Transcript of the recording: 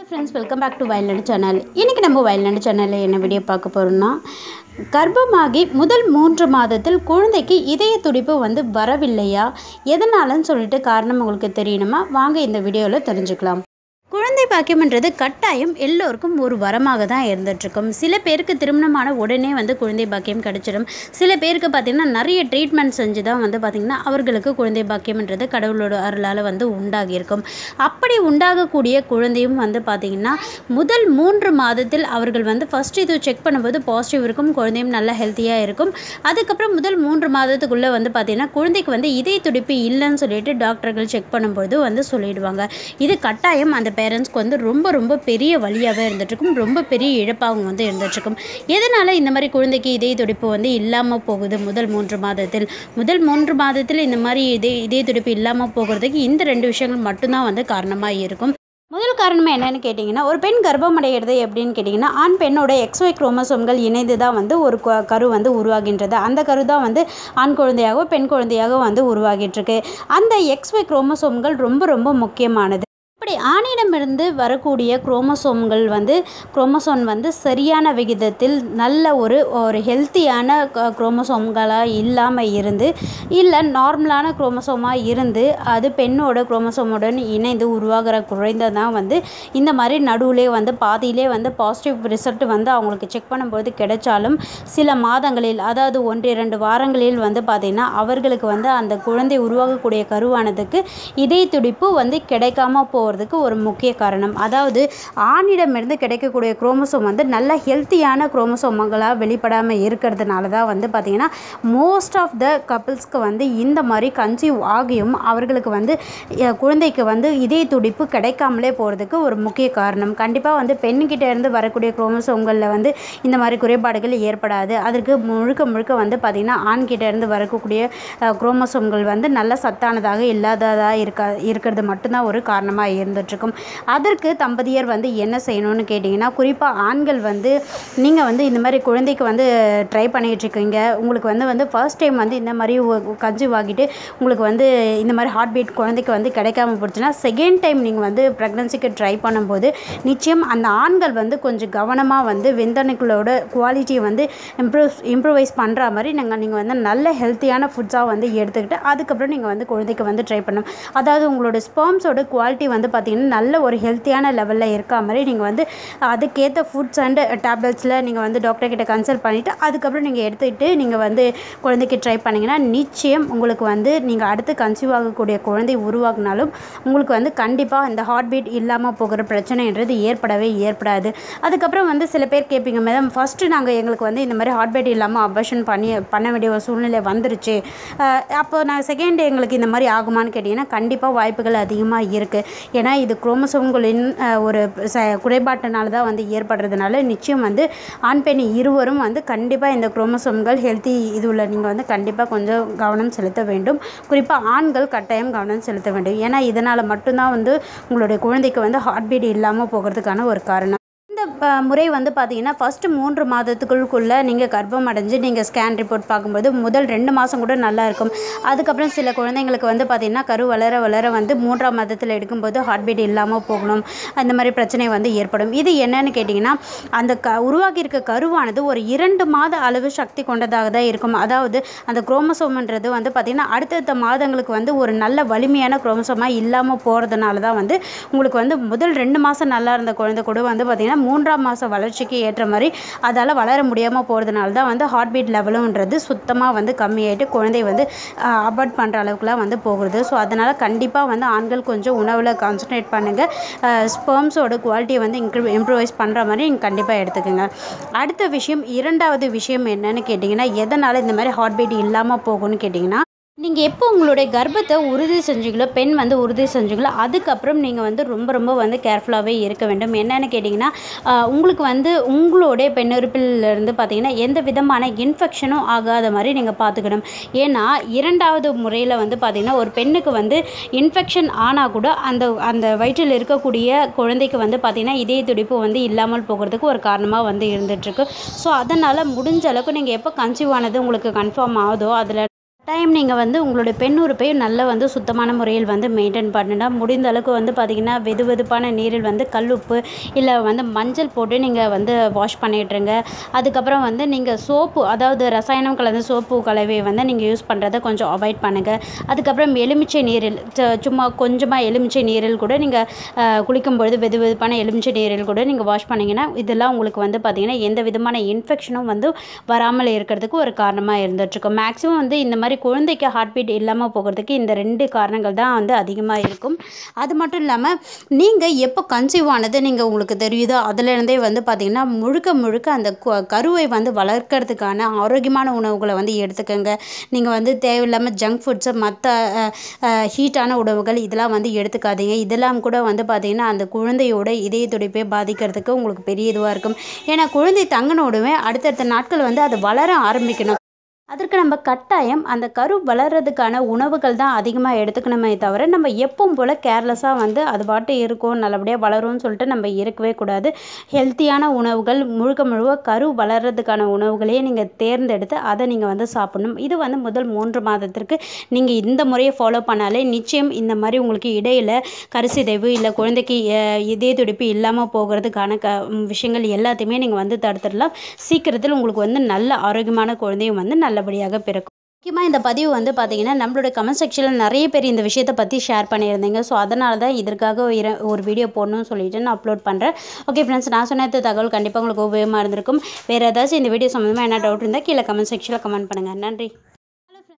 friends welcome back to Vayalnadu channel இன்றைக்கி நம்ம வயல்நாடு சேனலில் என்ன வீடியோ பார்க்க போகிறோம்னா கர்ப்பமாகி முதல் மூன்று மாதத்தில் குழந்தைக்கு இதய துடிப்பு வந்து வரவில்லையா எதனாலன்னு சொல்லிட்டு காரணம் உங்களுக்கு தெரியணுமா வாங்க இந்த வீடியோவில் தெரிஞ்சுக்கலாம் குழந்தை பாக்கியம்ன்றது கட்டாயம் எல்லோருக்கும் ஒரு வரமாக தான் இருந்துகிட்ருக்கும் சில பேருக்கு திருமணமான உடனே வந்து குழந்தை பாக்கியம் கிடைச்சிடும் சில பேருக்கு பார்த்திங்கன்னா நிறைய ட்ரீட்மெண்ட் செஞ்சு தான் வந்து பார்த்திங்கன்னா அவர்களுக்கு குழந்தை பாக்கியம்ன்றது கடவுளோட அருளால் வந்து உண்டாகியிருக்கும் அப்படி உண்டாகக்கூடிய குழந்தையும் வந்து பார்த்திங்கன்னா முதல் மூன்று மாதத்தில் அவர்கள் வந்து ஃபஸ்ட் இது செக் பண்ணும்போது பாசிட்டிவ் இருக்கும் குழந்தையும் நல்லா ஹெல்த்தியாக இருக்கும் அதுக்கப்புறம் முதல் மூன்று மாதத்துக்குள்ளே வந்து பார்த்திங்கன்னா குழந்தைக்கு வந்து இதய துடிப்பு இல்லைன்னு சொல்லிட்டு டாக்டர்கள் செக் பண்ணும்போது வந்து சொல்லிடுவாங்க இது கட்டாயம் அந்த பேரண்ட்ஸ்க்கு வந்து ரொம்ப ரொம்ப பெரிய வழியாகவே இருந்துகிட்ருக்கும் ரொம்ப பெரிய இழப்பாகவும் வந்து இருந்துகிட்ருக்கும் எதனால் இந்த மாதிரி குழந்தைக்கு இதய துடிப்பு வந்து இல்லாமல் போகுது முதல் மூன்று மாதத்தில் முதல் மூன்று மாதத்தில் இந்த மாதிரி இதய இதய துடிப்பு இல்லாமல் போகிறதுக்கு இந்த ரெண்டு விஷயங்கள் மட்டும்தான் வந்து காரணமாக இருக்கும் முதல் காரணம் என்னன்னு கேட்டிங்கன்னா ஒரு பெண் கர்ப்பம் அடைகிறது எப்படின்னு கேட்டிங்கன்னா ஆண் பெண்ணோட எக்ஸ்ஒய் குரோமோசோம்கள் இணைந்து தான் வந்து ஒரு கு- கரு வந்து உருவாகின்றது அந்த கரு தான் வந்து ஆண் குழந்தையாகவோ பெண் குழந்தையாகவோ வந்து உருவாகிட்டு இருக்கு அந்த எக்ஸ்ஒய் குரோமோசோம்கள் ரொம்ப ரொம்ப முக்கியமானது இப்படி ஆணிடமிருந்து வரக்கூடிய குரோமோசோம்கள் வந்து குரோமோசோம் வந்து சரியான விகிதத்தில் நல்ல ஒரு ஒரு ஹெல்த்தியான குரோமோசோம்களாக இல்லாமல் இருந்து இல்லை நார்மலான குரோமோசோமாக இருந்து அது பெண்ணோட குரோமோசோமுடன் இணைந்து உருவாகிற குழந்தை தான் வந்து இந்த மாதிரி நடுவுலே வந்து பாதியிலே வந்து பாசிட்டிவ் ரிசல்ட் வந்து அவங்களுக்கு செக் பண்ணும்போது கிடைச்சாலும் சில மாதங்களில் அதாவது ஒன்று இரண்டு வாரங்களில் வந்து பார்த்திங்கன்னா அவர்களுக்கு வந்து அந்த குழந்தை உருவாகக்கூடிய கருவானதுக்கு இதய துடிப்பு வந்து கிடைக்காம போகிறதுக்கு ஒரு முக்கிய காரணம் அதாவது ஆணிடமிருந்து கிடைக்கக்கூடிய குரோமோசோம் வந்து நல்ல ஹெல்த்தியான குரோமோசோம்களாக வெளிப்படாமல் இருக்கிறதுனால தான் வந்து பார்த்திங்கன்னா மோஸ்ட் ஆஃப் த கப்பிள்ஸ்க்கு வந்து இந்த மாதிரி கன்சீவ் ஆகியும் அவர்களுக்கு வந்து அஹ், குழந்தைக்கு வந்து இதய துடிப்பு கிடைக்காமலே போகிறதுக்கு ஒரு முக்கிய காரணம் கண்டிப்பாக வந்து பெண்ணுக்கிட்ட இருந்து வரக்கூடிய குரோமோசோம்களில் வந்து இந்த மாதிரி குறைபாடுகள் ஏற்படாது அதற்கு முழுக்க முழுக்க வந்து பார்த்திங்கன்னா ஆண்கிட்ட இருந்து வரக்கூடிய அஹ், குரோமோசோம்கள் வந்து நல்ல சத்தானதாக இல்லாததாக இருக்கா இருக்கிறது மட்டும்தான் ஒரு காரணமாக இருந்துகிட்ருக்கும் அதற்கு தம்பதியர் வந்து என்ன செய்யணும்னு கேட்டிங்கன்னா குறிப்பாக ஆண்கள் வந்து நீங்கள் வந்து இந்த மாதிரி குழந்தைக்கு வந்து ட்ரை பண்ணிகிட்டு இருக்கீங்க உங்களுக்கு வந்து வந்து ஃபர்ஸ்ட் டைம் வந்து இந்த மாதிரி கன்சீவ் ஆகிட்டு உங்களுக்கு வந்து இந்த மாதிரி ஹார்ட் பீட் குழந்தைக்கு வந்து கிடைக்காம போச்சுன்னா செகண்ட் டைம் நீங்கள் வந்து ப்ரெக்னன்சிக்கு ட்ரை பண்ணும்போது நிச்சயம் அந்த ஆண்கள் வந்து கொஞ்சம் கவனமாக வந்து விந்தணுக்களோட குவாலிட்டியை வந்து இம்ப்ரூவ் இம்ப்ரூவைஸ் பண்ணுற மாதிரி நீங்கள் நீங்கள் வந்து நல்ல ஹெல்த்தியான ஃபுட்ஸாக வந்து எடுத்துக்கிட்டு அதுக்கப்புறம் நீங்கள் வந்து குழந்தைக்கு வந்து ட்ரை பண்ணணும் அதாவது உங்களோட ஸ்பெர்ம்ஸோட குவாலிட்டி வந்து பார்த்திங்கன்னா நல்ல ஒரு ஹெல்த்தியான லெவலில் இருக்கா மாதிரி நீங்கள் வந்து அதுக்கேற்ற ஃபுட்ஸ் அண்ட் டேப்லெட்ஸில் நீங்கள் வந்து டாக்டர் கிட்ட கன்சல்ட் பண்ணிவிட்டு அதுக்கப்புறம் நீங்கள் எடுத்துக்கிட்டு நீங்கள் வந்து குழந்தைக்கு ட்ரை பண்ணிங்கன்னா நிச்சயம் உங்களுக்கு வந்து நீங்கள் அடுத்து கன்சீவ் ஆகக்கூடிய குழந்தை உருவாக்குனாலும் உங்களுக்கு வந்து கண்டிப்பாக இந்த ஹார்ட் பீட் இல்லாமல் போகிற பிரச்சனைன்றது ஏற்படவே ஏற்படாது அதுக்கப்புறம் வந்து சில பேர் கேட்பீங்க மேடம் ஃபஸ்ட்டு நாங்கள் எங்களுக்கு வந்து இந்த மாதிரி ஹார்ட் பீட் இல்லாமல் அபர்ஷன் பண்ணி பண்ண வேண்டிய ஒரு சூழ்நிலை வந்துருச்சு அஹ் அப்போ நான் செகண்ட் எங்களுக்கு இந்த மாதிரி ஆகுமான்னு கேட்டிங்கன்னா கண்டிப்பாக வாய்ப்புகள் அதிகமாக இருக்குது ஏன்னா இது குரோமோசோம்களின் அஹ், ஒரு ச குறைபாட்டினால தான் வந்து ஏற்படுறதுனால நிச்சயம் வந்து ஆண் பெண் இருவரும் வந்து கண்டிப்பாக இந்த குரோமோசோம்கள் ஹெல்த்தி இதுவில் நீங்கள் வந்து கண்டிப்பாக கொஞ்சம் கவனம் செலுத்த வேண்டும் குறிப்பாக ஆண்கள் கட்டாயம் கவனம் செலுத்த வேண்டும் ஏன்னா இதனால் மட்டும்தான் வந்து உங்களுடைய குழந்தைக்கு வந்து ஹார்ட் பீட் இல்லாமல் போகிறதுக்கான ஒரு காரணம் இந்த ப- முறை வந்து பார்த்தீங்கன்னா ஃபஸ்ட்டு மூன்று மாதத்துக்குள்ளுக்குள்ளே நீங்கள் கர்ப்பம் அடைஞ்சு நீங்கள் ஸ்கேன் ரிப்போர்ட் பார்க்கும்போது முதல் ரெண்டு மாதம் கூட நல்லா இருக்கும் அதுக்கப்புறம் சில குழந்தைங்களுக்கு வந்து பார்த்திங்கன்னா கரு வளர வளர வந்து மூன்றாம் மாதத்தில் எடுக்கும்போது ஹார்ட் பீட் இல்லாமல் போகணும் அந்த மாதிரி பிரச்சனை வந்து ஏற்படும் இது என்னன்னு கேட்டிங்கன்னா அந்த க உருவாகி இருக்க கருவானது ஒரு இரண்டு மாத அளவு சக்தி கொண்டதாக தான் இருக்கும் அதாவது அந்த குரோமோசோம்ன்றது வந்து பார்த்திங்கன்னா அடுத்தடுத்த மாதங்களுக்கு வந்து ஒரு நல்ல வலிமையான குரோமோசோமாக இல்லாமல் போகிறதுனால தான் வந்து உங்களுக்கு வந்து முதல் ரெண்டு மாதம் நல்லா இருந்த குழந்தை கூட வந்து பார்த்திங்கன்னா மூன்றாம் மாதம் வளர்ச்சிக்கு ஏற்ற மாதிரி அதால் வளர முடியாமல் போகிறதுனால தான் வந்து ஹார்ட் பீட் லெவலுன்றது சுத்தமாக வந்து கம்மியாயிட்டு குழந்தை வந்து அபார்ட் பண்ணுற அளவுக்குலாம் வந்து போகுது ஸோ அதனால் கண்டிப்பாக வந்து ஆண்கள் கொஞ்சம் உணவில் கான்சன்ட்ரேட் பண்ணுங்கள் ஸ்பெர்ம்ஸோட குவாலிட்டியை வந்து இன்க்ரூ இம்ப்ரூவைஸ் பண்ணுற மாதிரி நீங்கள் கண்டிப்பாக எடுத்துக்கோங்க அடுத்த விஷயம் இரண்டாவது விஷயம் என்னன்னு கேட்டிங்கன்னா எதனால் இந்த மாதிரி ஹார்ட் பீட் இல்லாமல் போகும்னு கேட்டிங்கன்னா நீங்கள் எப்போ உங்களுடைய கர்ப்பத்தை உறுதி செஞ்சீங்களோ பெண் வந்து உறுதி செஞ்சீங்களோ அதுக்கப்புறம் நீங்கள் வந்து ரொம்ப ரொம்ப வந்து கேர்ஃபுல்லாகவே இருக்க வேண்டும் என்னென்னு கேட்டிங்கன்னா ஆஹ், உங்களுக்கு வந்து உங்களுடைய பெண்ணுறுப்பிலிருந்து பார்த்தீங்கன்னா எந்த விதமான இன்ஃபெக்ஷனும் ஆகாத மாதிரி நீங்கள் பார்த்துக்கணும் ஏன்னா இரண்டாவது முறையில் வந்து பார்த்திங்கன்னா ஒரு பெண்ணுக்கு வந்து இன்ஃபெக்ஷன் ஆனால் கூட அந்த அந்த வயிற்றில் இருக்கக்கூடிய குழந்தைக்கு வந்து பார்த்திங்கன்னா இதய துடிப்பு வந்து இல்லாமல் போகிறதுக்கு ஒரு காரணமாக வந்து இருந்துகிட்ருக்கு ஸோ அதனால் முடிஞ்ச அளவுக்கு நீங்கள் எப்போ கன்சீவ் ஆனது உங்களுக்கு கன்ஃபார்ம் ஆகுதோ அதில் டைம் நீங்கள் வந்து உங்களுடைய பெண் உறுப்பை நல்ல வந்து சுத்தமான முறையில் வந்து மெயின்டைன் பண்ணினா முடிந்த அளவுக்கு வந்து பார்த்திங்கன்னா வெது வெதுப்பான நீரில் வந்து கல்லுப்பு இல்லை வந்து மஞ்சள் போட்டு நீங்கள் வந்து வாஷ் பண்ணிட்டுருங்க அதுக்கப்புறம் வந்து நீங்கள் சோப்பு அதாவது ரசாயனம் கலந்த சோப்பு கலவையை வந்து நீங்கள் யூஸ் பண்ணுறத கொஞ்சம் அவாய்ட் பண்ணுங்கள் அதுக்கப்புறம் எலுமிச்சை நீரில் ச- சும்மா கொஞ்சமாக எலுமிச்சை நீரில் கூட நீங்கள் குளிக்கும் பொழுது வெது வெதுப்பான எலுமிச்சை நீரில் கூட நீங்கள் வாஷ் பண்ணிங்கன்னா இதெல்லாம் உங்களுக்கு வந்து பார்த்திங்கன்னா எந்த விதமான இன்ஃபெக்ஷனும் வந்து வராமல் இருக்கிறதுக்கு ஒரு காரணமாக இருந்துகிட்ருக்கும் மேக்ஸிமம் வந்து இந்த மாதிரி குழந்தைக்கு ஹார்ட் பீட் இல்லாமல் போகிறதுக்கு இந்த ரெண்டு காரணங்கள் தான் வந்து அதிகமாக இருக்கும் அது மட்டும் இல்லாமல் நீங்கள் எப்போ கன்சீவ் ஆனது நீங்கள் உங்களுக்கு தெரியுதோ அதுலேருந்தே வந்து பார்த்திங்கன்னா முழுக்க முழுக்க அந்த கு- கருவை வந்து வளர்க்கறதுக்கான ஆரோக்கியமான உணவுகளை வந்து எடுத்துக்கோங்க நீங்கள் வந்து தேவையில்லாமல் ஜங்க் ஃபுட்ஸை மற்ற ஹீட்டான உணவுகள் இதெல்லாம் வந்து எடுத்துக்காதீங்க இதெல்லாம் கூட வந்து பார்த்திங்கன்னா அந்த குழந்தையோட இதய துடிப்பை பாதிக்கிறதுக்கு உங்களுக்கு பெரிய இதுவாக இருக்கும் ஏன்னா குழந்தை தங்கினோடவே அடுத்தடுத்த நாட்கள் வந்து அது வளர ஆரம்பிக்கணும் அதற்கு நம்ம கட்டாயம் அந்த கரு வளர்கிறதுக்கான உணவுகள் தான் அதிகமாக எடுத்துக்கணுமே தவிர நம்ம எப்பவும் போல் கேர்லெஸ்ஸாக வந்து அது பாட்டு இருக்கும் நல்லபடியாக வளரும்னு சொல்லிட்டு நம்ம இருக்கவே கூடாது ஹெல்த்தியான உணவுகள் முழுக்க முழுக்க கரு வளர்கிறதுக்கான உணவுகளையே நீங்கள் தேர்ந்தெடுத்து அதை நீங்கள் வந்து சாப்பிடணும் இது வந்து முதல் மூன்று மாதத்திற்கு நீங்கள் இந்த முறையை ஃபாலோ பண்ணாலே நிச்சயம் இந்த மாதிரி உங்களுக்கு இடையில கருசிதைவு இல்லை குழந்தைக்கு அஹ், இதய துடிப்பு இல்லாமல் போகிறதுக்கான க ம், விஷயங்கள் எல்லாத்தையுமே நீங்கள் வந்து தடுத்துடலாம் சீக்கிரத்தில் உங்களுக்கு வந்து நல்ல ஆரோக்கியமான குழந்தையும் வந்து நல்லபடியாக பிறக்கும் முக்கியமாக இந்த பதிவு வந்து பார்த்தீங்கன்னா நம்மளோட கமெண்ட் செக்ஷனில் நிறைய பேர் இந்த விஷயத்தை பற்றி ஷேர் பண்ணியிருந்தீங்க ஸோ அதனால தான் இதற்காக ஒரு இர- ஒரு வீடியோ போடணும்னு சொல்லிட்டு நான் அப்லோட் பண்ணுறேன் ஓகே ஃப்ரெண்ட்ஸ் நான் சொன்ன இந்த தகவல் கண்டிப்பாக உங்களுக்கு உபயோகமாக இருந்திருக்கும் வேறு ஏதாச்சும் இந்த வீடியோ சம்மந்தமாக என்ன டவுட் இருந்தால் கீழே கமெண்ட் செக்ஷனில் கமெண்ட் பண்ணுங்கள் நன்றி